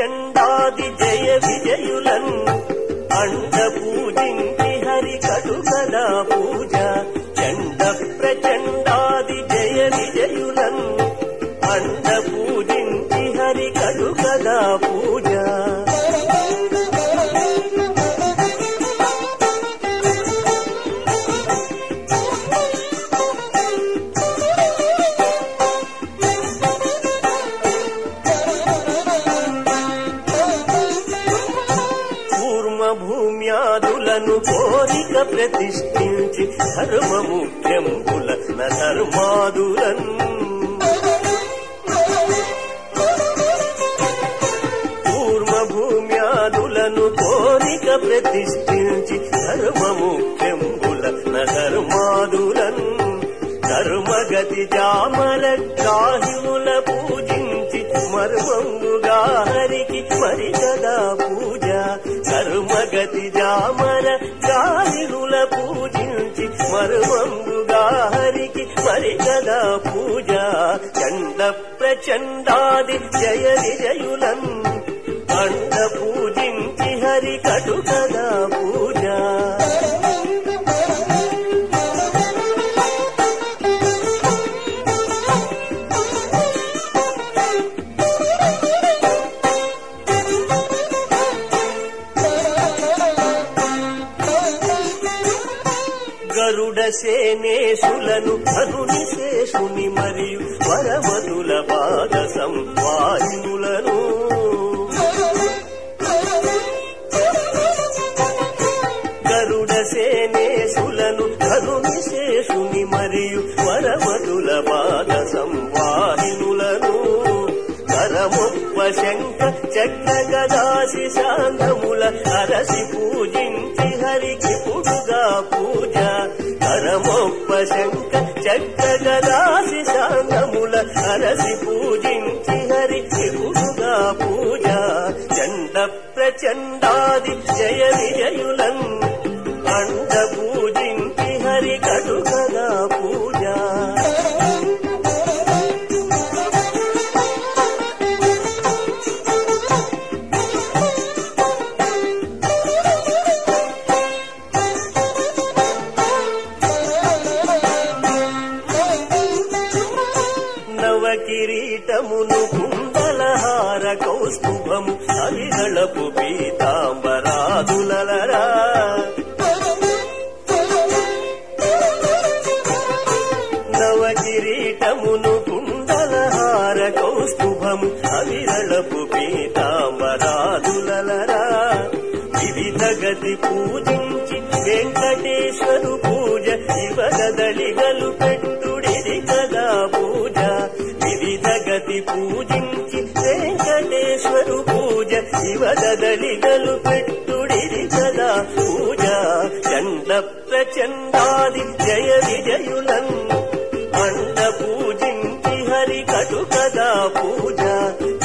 ప్రచండాది జయ విజయులన్ అండ పూజించి హరి కడు కదా పూజ చండ ప్రచండాది జయ విజయులన్ అండ పూజించి హరి కడు కదా పూజ కూర్మ భూమ్యాదులను కోరిక ప్రతిష్ఠించి ధర్మ ముఖ్యంబుల ధర్మాదులన్ కూర్మ భూమ్యాదులను కోరిక ప్రతిష్ఠించి ధర్మ ముఖ్యంబుల ధర్మాదులన్ ధర్మగతి జామల గ్రాహిముల పూజించి మర్మంగుగా హరికి మరి కదా పూజ కర్మగతి జామల గ్రాహిముల పూజించి మర్మంగుగా హరికి మరి కదా పూజ చండ ప్రచండాది జయ విజయులన్ అండ పూజించి హరి కటు కదా పూజ గరుడ సేనేశులను ధనుని శేషుని మరియు వరమతుల పాద సంవాయులను గరుడ సేనేశులను ధనుని శేషుని మరియు వరమతుల పాద సంవాహినులను కరముప్ప శంఖ చక్ర గదాసి శాంతముల అరసి పూజించి హరికి పుడుగా పూజ కరమొప్ప శంఖ చక్ర గదాసి శాంతముల అరసి పూజించి హరికి పుడుగా పూజ చండ ప్రచండాది జయ విజయులన్ అండ పూజించి హరి కడు కదా పూజ నవ కిరీటమును కుండలహార కౌస్తుభము అవిగళపు పీతాంబరాదులరా నవ కిరీటమును కుండలహార కౌస్తుభము అవిరళపు పీతాంబరాదులరా వివిధ గతి పూజించి వెంకటేశ్వరు పూజ శివగదలిగలు పెట్టుడిది కదా పూజ వివిధ గతి పూజించి వెంకటేశ్వరు పూజ శివగదలిగలు పెట్టుడిది కదా పూజ చండ ప్రచండాది జయ విజయులన్ అండ పూజించి హరి కటు కదా పూజ